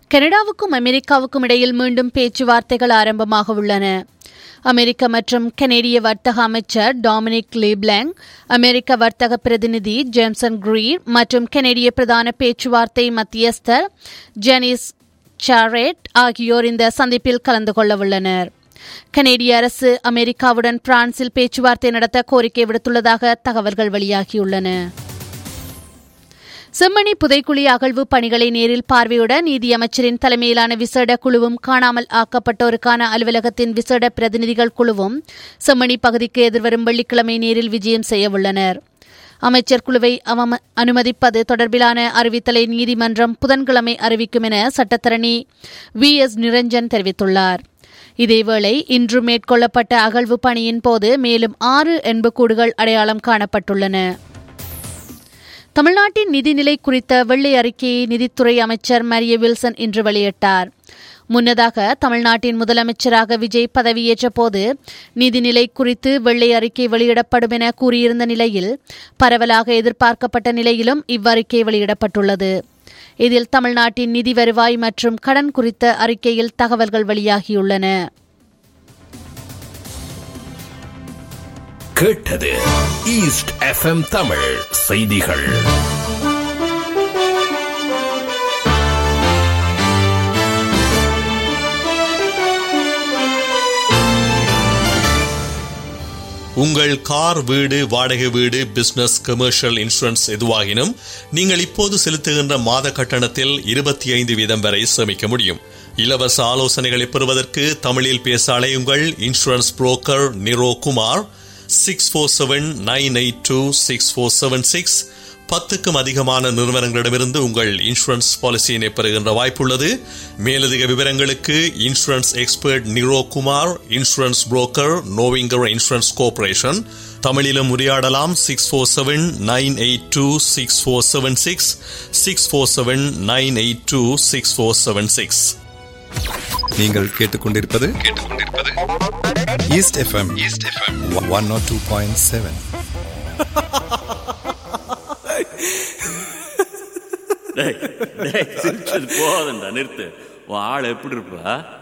கனடாவுக்கும் அமெரிக்காவுக்கும் இடையில் மீண்டும் பேச்சுவார்த்தைகள் ஆரம்பமாக உள்ளன அமெரிக்க மற்றும் கனேடிய வர்த்தக அமைச்சர் டாமினிக் லீப்லாங் அமெரிக்க வர்த்தக பிரதிநிதி ஜேம்சன் கிரீர் மற்றும் கனேடிய பிரதான பேச்சுவார்த்தை மத்தியஸ்தர் ஜெனிஸ் சாரேட் ஆகியோர் இந்த சந்திப்பில் கலந்து கொள்ள உள்ளனர் கனேடிய அரசு அமெரிக்காவுடன் பிரான்சில் பேச்சுவார்த்தை நடத்த கோரிக்கை விடுத்துள்ளதாக தகவல்கள் வெளியாகியுள்ளன செம்மணி புதைக்குழி அகழ்வு பணிகளை நேரில் பார்வையிட நீதியமைச்சரின் தலைமையிலான விசேட குழுவும் காணாமல் ஆக்கப்பட்டோருக்கான அலுவலகத்தின் விசேட பிரதிநிதிகள் குழுவும் செம்மணி பகுதிக்கு எதிர்வரும் வெள்ளிக்கிழமை நேரில் விஜயம் செய்யவுள்ளனர் அமைச்சர் குழுவை அனுமதிப்பது தொடர்பிலான அறிவித்தலை நீதிமன்றம் புதன்கிழமை அறிவிக்கும் என சட்டத்தரணி வி எஸ் நிரஞ்சன் தெரிவித்துள்ளார் இதேவேளை இன்று மேற்கொள்ளப்பட்ட அகழ்வு பணியின் போது மேலும் ஆறு எண்புக்கூடுகள் அடையாளம் காணப்பட்டுள்ளன தமிழ்நாட்டின் நிதிநிலை குறித்த வெள்ளை அறிக்கையை நிதித்துறை அமைச்சர் மரிய வில்சன் இன்று வெளியிட்டார் முன்னதாக தமிழ்நாட்டின் முதலமைச்சராக விஜய் பதவியேற்ற போது நிதிநிலை குறித்து வெள்ளை அறிக்கை வெளியிடப்படும் என கூறியிருந்த நிலையில் பரவலாக எதிர்பார்க்கப்பட்ட நிலையிலும் இவ்வறிக்கை வெளியிடப்பட்டுள்ளது இதில் தமிழ்நாட்டின் நிதி வருவாய் மற்றும் கடன் குறித்த அறிக்கையில் தகவல்கள் வெளியாகியுள்ளன கேட்டது ஈஸ்ட் எஃப்எம் தமிழ் செய்திகள் உங்கள் கார் வீடு வாடகை வீடு பிசினஸ் கமர்ஷியல் இன்சூரன்ஸ் எதுவாகினும் நீங்கள் இப்போது செலுத்துகின்ற மாத கட்டணத்தில் இருபத்தி ஐந்து வீதம் வரை சேமிக்க முடியும் இலவச ஆலோசனைகளை பெறுவதற்கு தமிழில் பேச அலையுங்கள் insurance broker Niro Kumar six four seven nine eight two six four seven six பத்துக்கும் அதிகமான நிறுவனங்களிடமிருந்து உங்கள் இன்சூரன்ஸ் பாலிசியினை பெறுகின்ற வாய்ப்புள்ளது மேலதிக விவரங்களுக்கு insurance expert Niro Kumar insurance broker நோவிங்கர் இன்சூரன்ஸ் கோர்பரேஷன் தமிழிலும் உரையாடலாம் six four seven nine eight two six four seven six six four seven nine eight two six four seven six நீங்கள் கேட்டுக்கொண்டிருப்பது கேட்டுக்கொண்டிருப்பது east FM east FM one naught two point seven டேய் டேய் சிரிச்சது போதண்டா நிறுத்து உன் ஆள் எப்படி இருப்பா